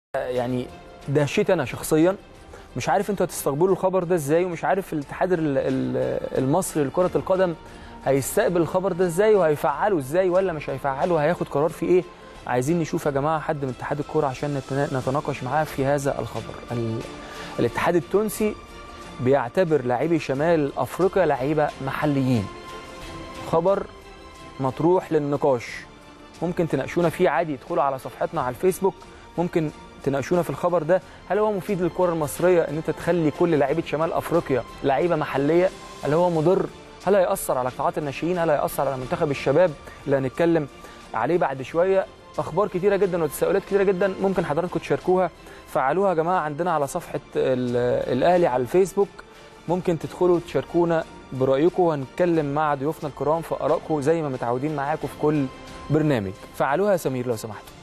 يعني دهشتي انا شخصيا مش عارف انتوا هتستقبلوا الخبر ده ازاي ومش عارف الاتحاد ال- ال- المصري لكره القدم هيستقبل الخبر ده ازاي وهيفعله ازاي ولا مش هيفعله وهياخد قرار فيه ايه عايزين نشوف يا جماعه حد من اتحاد الكوره عشان نتنا- نتناقش معاه في هذا الخبر ال- الاتحاد التونسي بيعتبر لاعبي شمال افريقيا لعيبه محليين خبر مطروح للنقاش ممكن تناقشونا فيه عادي ادخلوا على صفحتنا على الفيسبوك ممكن تناقشونا في الخبر ده هل هو مفيد للكره المصريه ان انت تخلي كل لعيبه شمال افريقيا لعيبه محليه هل هو مضر هل هيأثر على قطاعات الناشئين هل هيأثر على منتخب الشباب اللي هنتكلم عليه بعد شويه اخبار كتيره جدا وتساؤلات كتيره جدا ممكن حضراتكم تشاركوها فعلوها يا جماعه عندنا على صفحه ال- الاهلي على الفيسبوك ممكن تدخلوا تشاركونا برايكم وهنتكلم مع ضيوفنا الكرام في ارائكم زي ما متعودين معاكم في كل برنامج فعلوها يا سمير لو سمحتوا